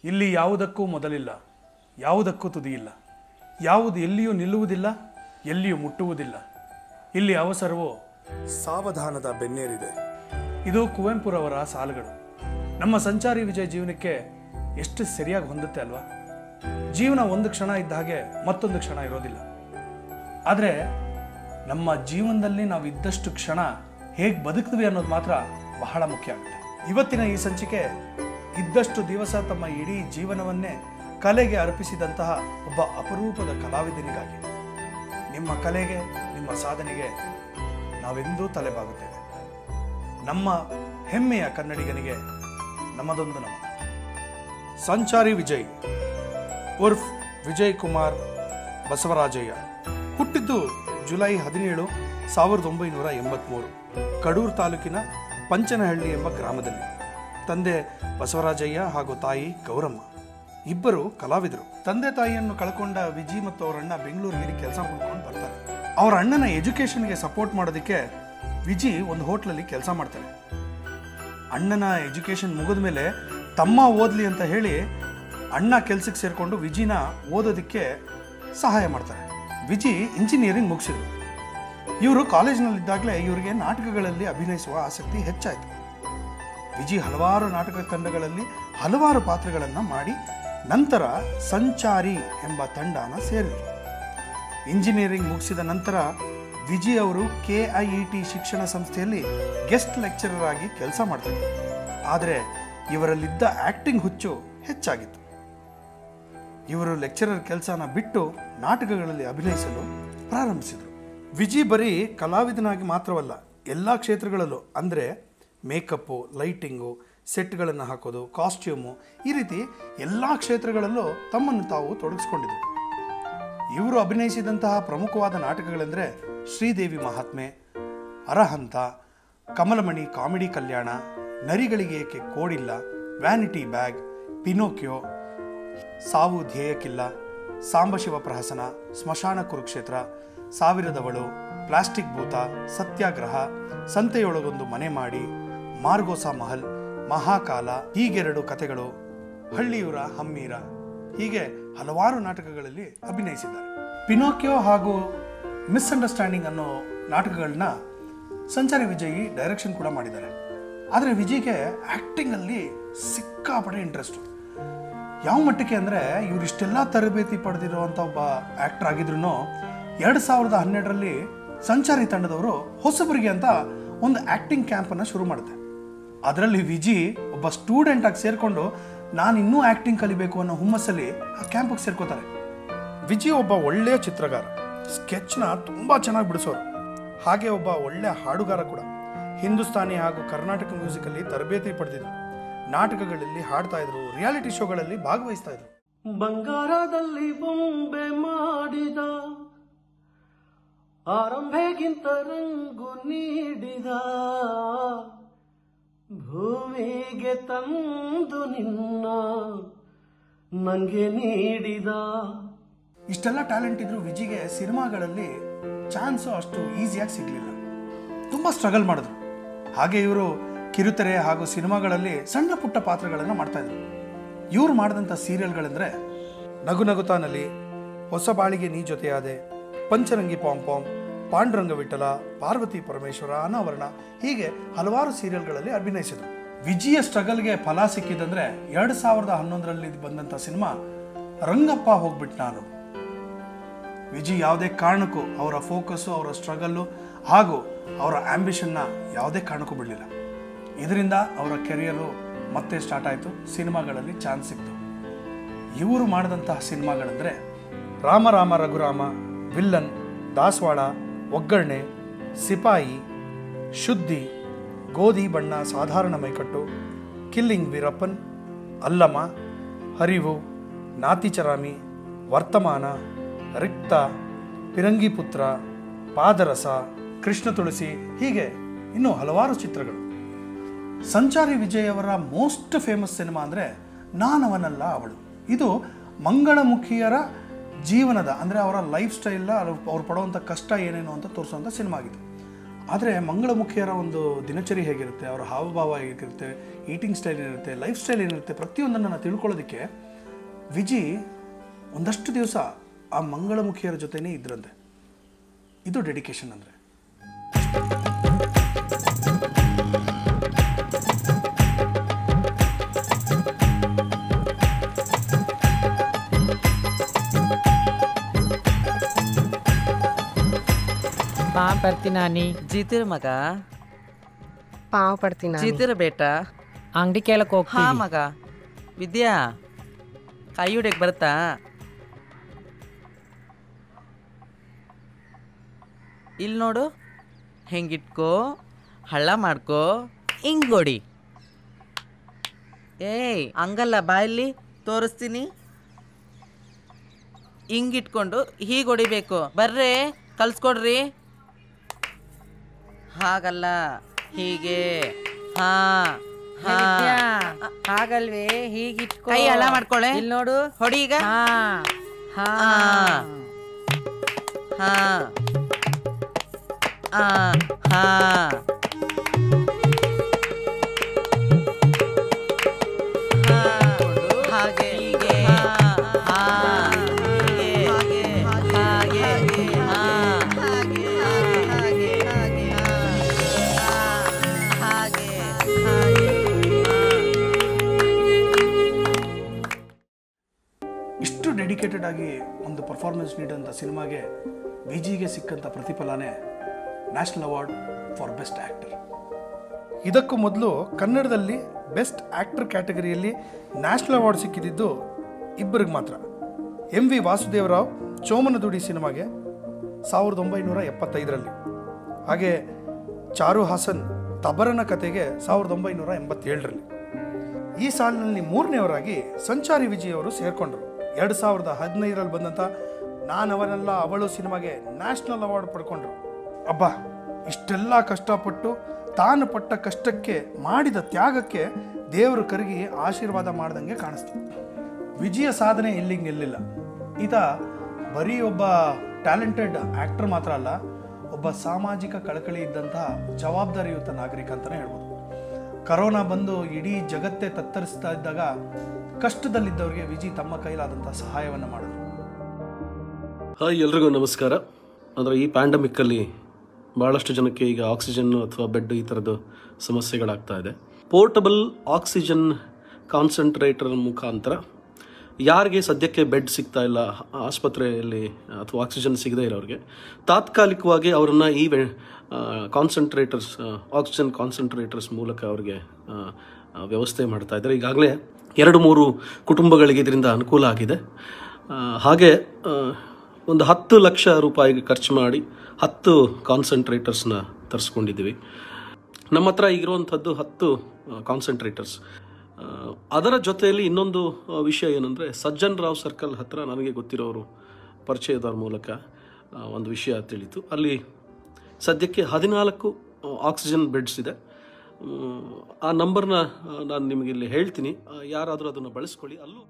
ಇಲ್ಲಿ ಯಾವುದಕ್ಕೂ ಮೊದಲಿಲ್ಲ ಯಾವುದಕ್ಕೂ ತುದಿಯಿಲ್ಲ ಯಾವುದು ಎಲ್ಲಿಯೂ ನಿಲ್ಲುವುದಿಲ್ಲ ಎಲ್ಲಿಯೂ ಮುಟ್ಟುವುದಿಲ್ಲ ಇಲ್ಲಿ ಅವಸರವು ಸಾವಧಾನದ ಬೆನ್ನೇರಿದೆ ಇದು ಕುವೆಂಪುರವರ ಸಾಲುಗಳು ನಮ್ಮ ಸಂಚಾರಿ ವಿಜಯ್ ಜೀವನಕ್ಕೆ ಎಷ್ಟು ಸರಿಯಾಗಿ ಹೊಂದುತ್ತೆ ಅಲ್ವಾ ಜೀವನ ಒಂದು ಕ್ಷಣ ಇದ್ದ ಹಾಗೆ ಮತ್ತೊಂದು ಕ್ಷಣ ಇರೋದಿಲ್ಲ ಆದರೆ ನಮ್ಮ ಜೀವನದಲ್ಲಿ ನಾವು ಇದ್ದಷ್ಟು ಕ್ಷಣ ಹೇಗೆ ಬದುಕ್ತೀವಿ ಅನ್ನೋದು ಮಾತ್ರ ಬಹಳ ಮುಖ್ಯ ಆಗುತ್ತೆ ಇವತ್ತಿನ ಈ ಸಂಚಿಕೆ ಇದ್ದಷ್ಟು ದಿವಸ ತಮ್ಮ ಇಡೀ ಜೀವನವನ್ನೇ ಕಲೆಗೆ ಅರ್ಪಿಸಿದಂತಹ ಒಬ್ಬ ಅಪರೂಪದ ಕಲಾವಿದನಿಗಾಗಿ ನಿಮ್ಮ ಕಲೆಗೆ ನಿಮ್ಮ ಸಾಧನೆಗೆ ನಾವೆಂದೂ ತಲೆಬಾಗುತ್ತೇವೆ ನಮ್ಮ ಹೆಮ್ಮೆಯ ಕನ್ನಡಿಗನಿಗೆ ನಮ್ಮದೊಂದು ನಮನ ಸಂಚಾರಿ ವಿಜಯ್ ಉರ್ಫ್ ವಿಜಯ್ ಕುಮಾರ್ ಬಸವರಾಜಯ್ಯ ಹುಟ್ಟಿದ್ದು ಜುಲೈ ಹದಿನೇಳು ಸಾವಿರದ ಒಂಬೈನೂರ ಎಂಬತ್ಮೂರು ಕಡೂರು ತಾಲೂಕಿನ ಪಂಚನಹಳ್ಳಿ ಎಂಬ ಗ್ರಾಮದಲ್ಲಿ ತಂದೆ ಬಸವರಾಜಯ್ಯ ಹಾಗೂ ತಾಯಿ ಗೌರಮ್ಮ ಇಬ್ಬರು ಕಲಾವಿದರು ತಂದೆ ತಾಯಿಯನ್ನು ಕಳ್ಕೊಂಡ ವಿಜಿ ಮತ್ತು ಅವರ ಅಣ್ಣ ಬೆಂಗಳೂರಿಗೆ ಕೆಲಸ ಹುಡ್ಕೊಂಡು ಬರ್ತಾರೆ ಅವರ ಅಣ್ಣನ ಎಜುಕೇಷನ್ಗೆ ಸಪೋರ್ಟ್ ಮಾಡೋದಕ್ಕೆ ವಿಜಿ ಒಂದು ಹೋಟ್ಲಲ್ಲಿ ಕೆಲಸ ಮಾಡ್ತಾರೆ ಅಣ್ಣನ ಎಜುಕೇಷನ್ ಮುಗಿದ ಮೇಲೆ ತಮ್ಮ ಓದಲಿ ಅಂತ ಹೇಳಿ ಅಣ್ಣ ಕೆಲ್ಸಕ್ಕೆ ಸೇರಿಕೊಂಡು ವಿಜಿನ ಓದೋದಕ್ಕೆ ಸಹಾಯ ಮಾಡ್ತಾರೆ ವಿಜಿ ಇಂಜಿನಿಯರಿಂಗ್ ಮುಗಿಸಿದ್ರು ಇವರು ಕಾಲೇಜಿನಲ್ಲಿದ್ದಾಗಲೇ ಇವರಿಗೆ ನಾಟಕಗಳಲ್ಲಿ ಅಭಿನಯಿಸುವ ಆಸಕ್ತಿ ಹೆಚ್ಚಾಯಿತು ವಿಜಿ ಹಲವಾರು ನಾಟಕ ತಂಡಗಳಲ್ಲಿ ಹಲವಾರು ಪಾತ್ರಗಳನ್ನು ಮಾಡಿ ನಂತರ ಸಂಚಾರಿ ಎಂಬ ತಂಡನ ಸೇರಿದರು ಇಂಜಿನಿಯರಿಂಗ್ ಮುಗಿಸಿದ ನಂತರ ವಿಜಿ ಅವರು ಕೆ ಐ ಇ ಟಿ ಶಿಕ್ಷಣ ಸಂಸ್ಥೆಯಲ್ಲಿ ಗೆಸ್ಟ್ ಲೆಕ್ಚರರ್ ಆಗಿ ಕೆಲಸ ಮಾಡ್ತಿದ್ರು ಆದರೆ ಇವರಲ್ಲಿದ್ದ ಆಕ್ಟಿಂಗ್ ಹುಚ್ಚು ಹೆಚ್ಚಾಗಿತ್ತು ಇವರು ಲೆಕ್ಚರರ್ ಕೆಲಸನ ಬಿಟ್ಟು ನಾಟಕಗಳಲ್ಲಿ ಅಭಿನಯಿಸಲು ಪ್ರಾರಂಭಿಸಿದರು ವಿಜಿ ಬರೀ ಕಲಾವಿದನಾಗಿ ಮಾತ್ರವಲ್ಲ ಎಲ್ಲ ಕ್ಷೇತ್ರಗಳಲ್ಲೂ ಅಂದರೆ ಮೇಕಪ್ಪು ಲೈಟಿಂಗು ಸೆಟ್ಗಳನ್ನು ಹಾಕೋದು ಕಾಸ್ಟ್ಯೂಮು ಈ ರೀತಿ ಎಲ್ಲ ಕ್ಷೇತ್ರಗಳಲ್ಲೂ ತಮ್ಮನ್ನು ತಾವು ತೊಡಗಿಸ್ಕೊಂಡಿದ್ರು ಇವರು ಅಭಿನಯಿಸಿದಂತಹ ಪ್ರಮುಖವಾದ ನಾಟಕಗಳೆಂದರೆ ಶ್ರೀದೇವಿ ಮಹಾತ್ಮೆ ಅರಹಂತ ಕಮಲಮಣಿ ಕಾಮಿಡಿ ಕಲ್ಯಾಣ ನರಿಗಳಿಗೆ ಏಕೆ ಕೋಡಿಲ್ಲ ವ್ಯಾನಿಟಿ ಬ್ಯಾಗ್ ಪಿನೋಕ್ಯೋ ಸಾವು ಧ್ಯೇಯಕ್ಕಿಲ್ಲ ಸಾಂಬಶಿವ ಪ್ರಹಸನ ಸ್ಮಶಾನ ಕುರುಕ್ಷೇತ್ರ ಸಾವಿರದವಳು ಪ್ಲಾಸ್ಟಿಕ್ ಭೂತ ಸತ್ಯಾಗ್ರಹ ಸಂತೆಯೊಳಗೊಂದು ಮನೆ ಮಾಡಿ ಮಾರ್ಗೋಸಾ ಮಹಲ್ ಮಹಾಕಾಲ ಹೀಗೆರಡು ಕತೆಗಳು ಹಳ್ಳಿಯೂರ ಹಮ್ಮೀರ ಹೀಗೆ ಹಲವಾರು ನಾಟಕಗಳಲ್ಲಿ ಅಭಿನಯಿಸಿದ್ದಾರೆ ಪಿನೋಕ್ಯೋ ಹಾಗೂ ಮಿಸ್ಅಂಡರ್ಸ್ಟ್ಯಾಂಡಿಂಗ್ ಅನ್ನೋ ನಾಟಕಗಳನ್ನ ಸಂಚಾರಿ ವಿಜಯಿ ಡೈರೆಕ್ಷನ್ ಕೂಡ ಮಾಡಿದ್ದಾರೆ ಆದರೆ ವಿಜಯ್ಗೆ ಆ್ಯಕ್ಟಿಂಗಲ್ಲಿ ಸಿಕ್ಕಾಪಟ್ಟೆ ಇಂಟ್ರೆಸ್ಟು ಯಾವ ಮಟ್ಟಕ್ಕೆ ಅಂದರೆ ಇವ್ರು ಇಷ್ಟೆಲ್ಲ ತರಬೇತಿ ಪಡೆದಿರುವಂಥ ಒಬ್ಬ ಆ್ಯಕ್ಟರ್ ಆಗಿದ್ರು ಎರಡು ಸಾವಿರದ ಹನ್ನೆರಡರಲ್ಲಿ ಸಂಚಾರಿ ತಂಡದವರು ಹೊಸಬರಿಗೆ ಅಂತ ಒಂದು ಆ್ಯಕ್ಟಿಂಗ್ ಕ್ಯಾಂಪನ್ನು ಶುರು ಮಾಡುತ್ತೆ ಅದರಲ್ಲಿ ವಿಜಿ ಒಬ್ಬ ಸ್ಟೂಡೆಂಟ್ ಆಗಿ ಸೇರಿಕೊಂಡು ನಾನು ಇನ್ನೂ ಆ್ಯಕ್ಟಿಂಗ್ ಕಲಿಬೇಕು ಅನ್ನೋ ಹುಮ್ಮಸ್ಸಲ್ಲಿ ಆ ಕ್ಯಾಂಪಿಗೆ ಸೇರ್ಕೋತಾರೆ ವಿಜಿ ಒಬ್ಬ ಒಳ್ಳೆಯ ಚಿತ್ರಗಾರ ಸ್ಕೆಚ್ನ ತುಂಬ ಚೆನ್ನಾಗಿ ಬಿಡಿಸೋರು ಹಾಗೆ ಒಬ್ಬ ಒಳ್ಳೆಯ ಹಾಡುಗಾರ ಕೂಡ ಹಿಂದೂಸ್ತಾನಿ ಹಾಗೂ ಕರ್ನಾಟಕ ಮ್ಯೂಸಿಕಲ್ಲಿ ತರಬೇತಿ ಪಡೆದಿದ್ರು ನಾಟಕಗಳಲ್ಲಿ ಹಾಡ್ತಾ ಇದ್ರು ರಿಯಾಲಿಟಿ ಶೋಗಳಲ್ಲಿ ಭಾಗವಹಿಸ್ತಾ ಇದ್ರು ಬಂಗಾರದಲ್ಲಿ ಬೊಂಬೆ ಮಾಡಿದ ಆರಂಭೆಗಿಂತ ರಂಗು ನೀಡಿದ ಭೂಮಿಗೆ ತಂದು ನಿನ್ನ ನಂಗೆ ನೀಡಿದ ಇಷ್ಟೆಲ್ಲ ಟ್ಯಾಲೆಂಟ್ ಇದ್ರು ವಿಜಿಗೆ ಸಿನಿಮಾಗಳಲ್ಲಿ ಚಾನ್ಸು ಅಷ್ಟು ಈಸಿಯಾಗಿ ಸಿಗಲಿಲ್ಲ ತುಂಬ ಸ್ಟ್ರಗಲ್ ಮಾಡಿದ್ರು ಹಾಗೆ ಇವರು ಕಿರುತೆರೆ ಹಾಗೂ ಸಿನಿಮಾಗಳಲ್ಲಿ ಸಣ್ಣ ಪುಟ್ಟ ಪಾತ್ರಗಳನ್ನು ಮಾಡ್ತಾ ಇದ್ರು ಇವ್ರು ಮಾಡಿದಂಥ ಸೀರಿಯಲ್ಗಳೆಂದರೆ ನಗು ನಗುತಾನಲ್ಲಿ ಹೊಸ ಬಾಳಿಗೆ ನೀ ಜೊತೆಯಾದೆ ಪಂಚರಂಗಿ ಪಾಂ ಪಾಂ ಪಾಂಡುರಂಗ ವಿಠಲ ಪಾರ್ವತಿ ಪರಮೇಶ್ವರ ಅನಾವರಣ ಹೀಗೆ ಹಲವಾರು ಸೀರಿಯಲ್ಗಳಲ್ಲಿ ಅಭಿನಯಿಸಿದ್ರು ವಿಜಯ ಸ್ಟ್ರಗಲ್ಗೆ ಫಲ ಸಿಕ್ಕಿದಂದ್ರೆ ಎರಡು ಸಾವಿರದ ಹನ್ನೊಂದರಲ್ಲಿ ಬಂದಂಥ ಸಿನಿಮಾ ರಂಗಪ್ಪ ಹೋಗ್ಬಿಟ್ಟು ನಾನು ವಿಜಿ ಯಾವುದೇ ಕಾರಣಕ್ಕೂ ಅವರ ಫೋಕಸ್ಸು ಅವರ ಸ್ಟ್ರಗಲ್ಲು ಹಾಗೂ ಅವರ ಆಂಬಿಷನ್ನ ಯಾವುದೇ ಕಾರಣಕ್ಕೂ ಬಿಡಲಿಲ್ಲ ಇದರಿಂದ ಅವರ ಕೆರಿಯರು ಮತ್ತೆ ಸ್ಟಾರ್ಟ್ ಆಯಿತು ಸಿನಿಮಾಗಳಲ್ಲಿ ಚಾನ್ಸ್ ಸಿಕ್ತು ಇವರು ಮಾಡಿದಂತಹ ಸಿನಿಮಾಗಳೆಂದರೆ ರಾಮ ರಾಮ ರಘುರಾಮ ವಿಲ್ಲನ್ ದಾಸವಾಳ ಒಗ್ಗರಣೆ ಸಿಪಾಯಿ ಶುದ್ಧಿ ಗೋಧಿ ಬಣ್ಣ ಸಾಧಾರಣ ಮೈಕಟ್ಟು ಕಿಲ್ಲಿಂಗ್ ವೀರಪ್ಪನ್ ಅಲ್ಲಮ ಹರಿವು ನಾತಿಚರಾಮಿ ವರ್ತಮಾನ ರಿಕ್ತ ಪಿರಂಗಿಪುತ್ರ ಪಾದರಸ ಕೃಷ್ಣ ತುಳಸಿ ಹೀಗೆ ಇನ್ನೂ ಹಲವಾರು ಚಿತ್ರಗಳು ಸಂಚಾರಿ ವಿಜಯ್ ಅವರ ಮೋಸ್ಟ್ ಫೇಮಸ್ ಸಿನಿಮಾ ಅಂದರೆ ನಾನವನಲ್ಲ ಅವಳು ಇದು ಮಂಗಳಮುಖಿಯರ ಜೀವನದ ಅಂದರೆ ಅವರ ಲೈಫ್ ಸ್ಟೈಲ್ ಅವ್ರು ಪಡುವಂಥ ಕಷ್ಟ ಏನೇನು ಅಂತ ತೋರಿಸುವಂಥ ಸಿನಿಮಾ ಆಗಿತ್ತು ಆದರೆ ಮಂಗಳಮುಖಿಯರ ಒಂದು ದಿನಚರಿ ಹೇಗಿರುತ್ತೆ ಅವರ ಹಾವಭಾವ ಹೇಗಿರುತ್ತೆ ಈಟಿಂಗ್ ಸ್ಟೈಲ್ ಏನಿರುತ್ತೆ ಲೈಫ್ ಸ್ಟೈಲ್ ಏನಿರುತ್ತೆ ಪ್ರತಿಯೊಂದನ್ನು ನಾನು ತಿಳ್ಕೊಳ್ಳೋದಕ್ಕೆ ವಿಜಿ ಒಂದಷ್ಟು ದಿವಸ ಆ ಮಂಗಳಮುಖಿಯರ ಜೊತೆನೇ ಇದ್ರಂತೆ ಇದು ಡೆಡಿಕೇಶನ್ ಅಂದರೆ पाँव पड़ती नानी ಜೀತಿರ ಮಗ ಪಾವ್ ಪಡ್ತೀನಿ ನಾನು ಜೀತಿರ ಬೇಟ ಅಂಗಡಿ ಕೇಳಕ್ ಹಾ ಹೋಗ್ತೀವಿ ಮಗ ವಿದ್ಯಾ ಕೈ ಹೊಡ್ಯಕ್ ಬರುತ್ತಾ ಇಲ್ಲಿ ನೋಡು ಹೆಂಗಿಟ್ಕೋ ಹಳ್ಳ ಮಾಡ್ಕೋ ಹಿಂಗೊಡಿ ಏಯ್ ಹಂಗಲ್ಲ ಬಾಯಲ್ಲಿ ತೋರಿಸ್ತೀನಿ ಹಿಂಗಿಟ್ಕೊಂಡು ಹೀಗೆ ಹೊಡಿಬೇಕು ಬರ್ರಿ ಕಲ್ಸ್ಕೊಡ್ರಿ ಹಾಗಲ್ಲ ಹೀಗೆ ಹಾ ಹಾ ಹಾಗಲ್ವೇ ಹೀಗಿಟ್ಕೋ ಕೈ ಹಳ್ಳ ಮಾಡ್ಕೊಳ್ಳೆ ಇಲ್ಲಿ ನೋಡು ಹೊಡಿ ಈಗ ಹಾ ಹಾ ಆ. ಹಾ ಆ, ಹಾ ಹಾ. ಹಾಗೆ ಹೀಗೆ ಹಾ ಹೀಗೆ ಹಾಗೆ ಹಾಗೆ ಹಾ ಹಾಗೆ ಹಾಗೆ ಹಾಗೆ ಹಾ ಹಾಗೆ ಹಾಗೆ ಇಷ್ಟು ಡೆಡಿಕೇಟೆಡ್ ಆಗಿ ಒಂದು ಪರ್ಫಾರ್ಮೆನ್ಸ್ ನೀಡಿದಂಥ ಸಿನಿಮಾಗೆ ವಿಜಿಗೆ ಸಿಕ್ಕಂಥ ಪ್ರತಿಫಲನೇ national award for best actor ಇದಕ್ಕೂ ಮೊದಲು ಕನ್ನಡದಲ್ಲಿ ಬೆಸ್ಟ್ ಆ್ಯಕ್ಟರ್ ಕ್ಯಾಟಗರಿಯಲ್ಲಿ ನ್ಯಾಷನಲ್ ಅವಾರ್ಡ್ ಸಿಕ್ಕಿದ್ದು ಇಬ್ಬರಿಗೆ ಮಾತ್ರ ಎಂ ವಿ ವಾಸುದೇವರಾವ್ ಚೋಮನದುಡಿ ಸಿನಿಮಾಗೆ ಸಾವಿರದ ಒಂಬೈನೂರ ಎಪ್ಪತ್ತೈದರಲ್ಲಿ ಹಾಗೆ ಚಾರು ಹಾಸನ್ ತಬರನ ಕತೆಗೆ ಸಾವಿರದ ಒಂಬೈನೂರ ಎಂಬತ್ತೇಳರಲ್ಲಿ ಈ ಸಾಲಿನಲ್ಲಿ ಮೂರನೆಯವರಾಗಿ ಸಂಚಾರಿ ವಿಜಯ್ ಅವರು ಸೇರ್ಕೊಂಡ್ರು ಎರಡು ಸಾವಿರದ ಹದಿನೈದರಲ್ಲಿ ಬಂದಂಥ ನಾನವನಲ್ಲ ಅವಳು ಸಿನಿಮಾಗೆ ನ್ಯಾಷನಲ್ ಅವಾರ್ಡ್ ಪಡ್ಕೊಂಡ್ರು ಅಬ್ಬ ಇಷ್ಟೆಲ್ಲ ಕಷ್ಟಪಟ್ಟು ತಾನು ಪಟ್ಟ ಕಷ್ಟಕ್ಕೆ ಮಾಡಿದ ತ್ಯಾಗಕ್ಕೆ ದೇವರು ಕರಗಿ ಆಶೀರ್ವಾದ ಮಾಡ್ದಂಗೆ ಕಾಣಿಸ್ತು ವಿಜಯ ಸಾಧನೆ ಇಲ್ಲಿಗೆ ನಿಲ್ಲಿಲ್ಲ ಈತ ಬರೀ ಒಬ್ಬ ಟ್ಯಾಲೆಂಟೆಡ್ ಆ್ಯಕ್ಟರ್ ಮಾತ್ರ ಅಲ್ಲ ಒಬ್ಬ ಸಾಮಾಜಿಕ ಕಳಕಳಿ ಇದ್ದಂತಹ ಜವಾಬ್ದಾರಿಯುತ ನಾಗರಿಕ ಅಂತಲೇ ಹೇಳ್ಬೋದು ಕರೋನಾ ಬಂದು ಇಡೀ ಜಗತ್ತೇ ತತ್ತರಿಸ್ತಾ ಇದ್ದಾಗ ಕಷ್ಟದಲ್ಲಿದ್ದವರಿಗೆ ವಿಜಿ ತಮ್ಮ ಕೈಲಾದಂಥ ಸಹಾಯವನ್ನು ಮಾಡಿದ್ರು ಹಾಯ್ ಎಲ್ರಿಗೂ ನಮಸ್ಕಾರ ಅಂದರೆ ಈ ಪ್ಯಾಂಡಮಿಕ್ಕಲ್ಲಿ ಭಾಳಷ್ಟು ಜನಕ್ಕೆ ಈಗ ಆಕ್ಸಿಜನ್ ಅಥವಾ ಬೆಡ್ ಈ ಥರದ್ದು ಸಮಸ್ಯೆಗಳಾಗ್ತಾ ಇದೆ ಪೋರ್ಟಬಲ್ ಆಕ್ಸಿಜನ್ ಕಾನ್ಸಂಟ್ರೇಟರ್ ಮುಖಾಂತರ ಯಾರಿಗೆ ಸದ್ಯಕ್ಕೆ ಬೆಡ್ ಸಿಗ್ತಾ ಇಲ್ಲ ಆಸ್ಪತ್ರೆಯಲ್ಲಿ ಅಥವಾ ಆಕ್ಸಿಜನ್ ಸಿಗದೇ ಇರೋರಿಗೆ ತಾತ್ಕಾಲಿಕವಾಗಿ ಅವರನ್ನು ಈ ಕಾನ್ಸಂಟ್ರೇಟರ್ಸ್ ಆಕ್ಸಿಜನ್ ಕಾನ್ಸಂಟ್ರೇಟರ್ಸ್ ಮೂಲಕ ಅವರಿಗೆ ಆ, ಆ, ವ್ಯವಸ್ಥೆ ಮಾಡ್ತಾ ಇದ್ದಾರೆ ಈಗಾಗಲೇ ಎರಡು ಮೂರು ಕುಟುಂಬಗಳಿಗೆ ಇದರಿಂದ ಅನುಕೂಲ ಆಗಿದೆ ಆ, ಹಾಗೆ ಆ, ಒಂದು ಹತ್ತು ಲಕ್ಷ ರೂಪಾಯಿಗೆ ಖರ್ಚು ಮಾಡಿ ಹತ್ತು ಕಾನ್ಸಂಟ್ರೇಟರ್ಸ್ನ ತರಿಸ್ಕೊಂಡಿದ್ದೀವಿ ನಮ್ಮ ಹತ್ರ ಈಗಿರುವಂಥದ್ದು ಹತ್ತು ಕಾನ್ಸಂಟ್ರೇಟರ್ಸ್ ಅದರ ಜೊತೆಯಲ್ಲಿ ಇನ್ನೊಂದು ಆ, ವಿಷಯ ಏನಂದರೆ ಸಜ್ಜನ್ ರಾವ್ ಸರ್ಕಲ್ ಹತ್ರ ನನಗೆ ಗೊತ್ತಿರೋರು ಪರಿಚಯದವ್ರ ಮೂಲಕ ಆ, ಒಂದು ವಿಷಯ ತಿಳಿತು ಅಲ್ಲಿ ಸದ್ಯಕ್ಕೆ ಹದಿನಾಲ್ಕು ಆಕ್ಸಿಜನ್ ಬೆಡ್ಸ್ ಇದೆ ಮ್, ಆ ನಂಬರ್ನ ನಾನು ನಿಮಗೆ ಇಲ್ಲಿ ಹೇಳ್ತೀನಿ ಯಾರಾದರೂ ಅದನ್ನು ಬಳಸ್ಕೊಳ್ಳಿ ಅಲ್ಲೂ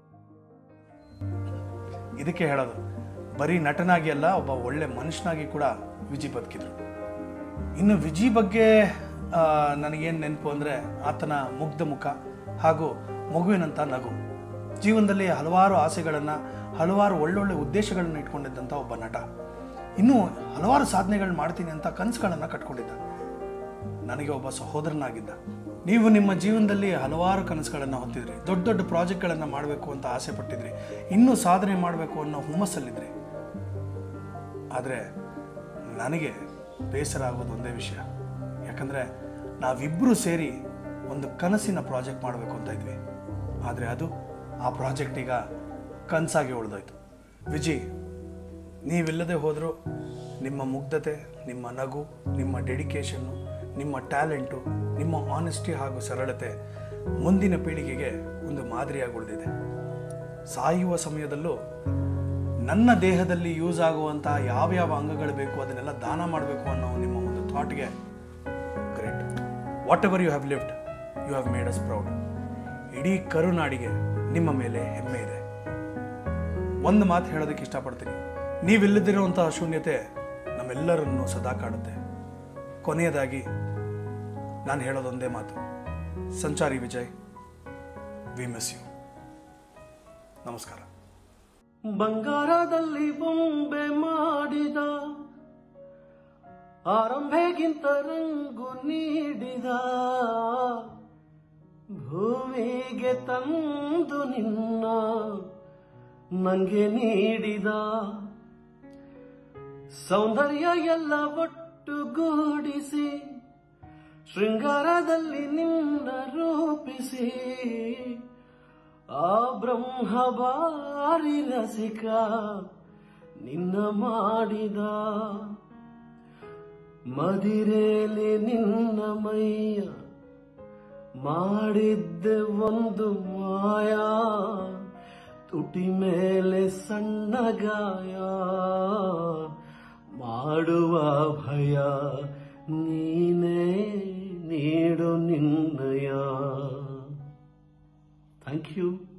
ಇದಕ್ಕೆ ಹೇಳೋದು ಬರೀ ನಟನಾಗಿ ಅಲ್ಲ ಒಬ್ಬ ಒಳ್ಳೆ ಮನುಷ್ಯನಾಗಿ ಕೂಡ ವಿಜಿ ಬದುಕಿದ್ರು ಇನ್ನು ವಿಜಿ ಬಗ್ಗೆ ಆ, ನನಗೇನು ನೆನಪು ಅಂದರೆ ಆತನ ಮುಗ್ಧ ಮುಖ ಹಾಗೂ ಮಗುವಿನಂಥ ನಗು ಜೀವನದಲ್ಲಿ ಹಲವಾರು ಆಸೆಗಳನ್ನು ಹಲವಾರು ಒಳ್ಳೊಳ್ಳೆ ಉದ್ದೇಶಗಳನ್ನು ಇಟ್ಕೊಂಡಿದ್ದಂಥ ಒಬ್ಬ ನಟ ಇನ್ನೂ ಹಲವಾರು ಸಾಧನೆಗಳು ಮಾಡ್ತೀನಿ ಅಂತ ಕನಸುಗಳನ್ನು ಕಟ್ಕೊಂಡಿದ್ದ ನನಗೆ ಒಬ್ಬ ಸಹೋದರನಾಗಿದ್ದ ನೀವು ನಿಮ್ಮ ಜೀವನದಲ್ಲಿ ಹಲವಾರು ಕನಸುಗಳನ್ನು ಹೊತ್ತಿದ್ರಿ ದೊಡ್ಡ ದೊಡ್ಡ ಪ್ರಾಜೆಕ್ಟ್ಗಳನ್ನು ಮಾಡಬೇಕು ಅಂತ ಆಸೆ ಪಟ್ಟಿದ್ರಿ ಇನ್ನೂ ಸಾಧನೆ ಮಾಡಬೇಕು ಅನ್ನೋ ಹುಮ್ಮಸ್ಸಲ್ಲಿದ್ರಿ ಆದರೆ ನನಗೆ ಬೇಸರ ಆಗೋದು ಒಂದೇ ವಿಷಯ ಯಾಕಂದರೆ ನಾವಿಬ್ಬರು ಸೇರಿ ಒಂದು ಕನಸಿನ ಪ್ರಾಜೆಕ್ಟ್ ಮಾಡಬೇಕು ಅಂತ ಇದ್ವಿ ಆದರೆ ಅದು ಆ ಪ್ರಾಜೆಕ್ಟ್ ಈಗ ಕನಸಾಗಿ ಉಳಿದೋಯ್ತು ವಿಜಿ ನೀವಿಲ್ಲದೆ ಹೋದರೂ ನಿಮ್ಮ ಮುಗ್ಧತೆ ನಿಮ್ಮ ನಗು ನಿಮ್ಮ ಡೆಡಿಕೇಶನ್ನು ನಿಮ್ಮ ಟ್ಯಾಲೆಂಟು ನಿಮ್ಮ ಆನೆಸ್ಟಿ ಹಾಗೂ ಸರಳತೆ ಮುಂದಿನ ಪೀಳಿಗೆಗೆ ಒಂದು ಮಾದರಿಯಾಗಿ ಉಳಿದಿದೆ ಸಾಯುವ ಸಮಯದಲ್ಲೂ ನನ್ನ ದೇಹದಲ್ಲಿ ಯೂಸ್ ಆಗುವಂಥ ಯಾವ್ಯಾವ ಅಂಗಗಳು ಬೇಕು ಅದನ್ನೆಲ್ಲ ದಾನ ಮಾಡಬೇಕು ಅನ್ನೋ ನಿಮ್ಮ ಒಂದು ಥಾಟ್ಗೆ great whatever you have lived you have made us proud ಇಡೀ ಕರುನಾಡಿಗೆ ನಿಮ್ಮ ಮೇಲೆ ಹೆಮ್ಮೆ ಇದೆ ಒಂದು ಮಾತು ಹೇಳೋದಕ್ಕೆ ಇಷ್ಟಪಡ್ತೀನಿ ನೀವಿಲ್ಲದಿರುವಂತಹ ಶೂನ್ಯತೆ ನಮ್ಮೆಲ್ಲರನ್ನು ಸದಾ ಕಾಡುತ್ತೆ ಕೊನೆಯದಾಗಿ ನಾನು ಹೇಳೋದೊಂದೇ ಮಾತು ಸಂಚಾರಿ ವಿಜಯ್ ವಿ ಮಿಸ್ ಯು ನಮಸ್ಕಾರ ಬಂಗಾರದಲ್ಲಿ ಬೊಂಬೆ ಮಾಡಿದ ಆರಂಭೆಗಿಂತ ರಂಗು ನೀಡಿದ ಭೂಮಿಗೆ ತಂದು ನಿನ್ನ ನಂಗೆ ನೀಡಿದ ಸೌಂದರ್ಯ ಎಲ್ಲ ಒಟ್ಟುಗೂಡಿಸಿ ಶೃಂಗಾರದಲ್ಲಿ ನಿನ್ನ ರೂಪಿಸಿ ಆ ಬ್ರಹ್ಮ ಬಾರಿ ರಸಿಕ ನಿನ್ನ ಮಾಡಿದ ಮದಿರೇಲಿ ನಿನ್ನ ಮೈಯ ಮಾಡಿದ್ದೆ ಒಂದು ಮಾಯ ತುಟಿ ಮೇಲೆ ಸಣ್ಣ ಗಾಯ ಮಾಡುವ ಭಯ ನೀನೇ ನೀಡು ನಿನ್ನಯ ಥ್ಯಾಂಕ್ ಯು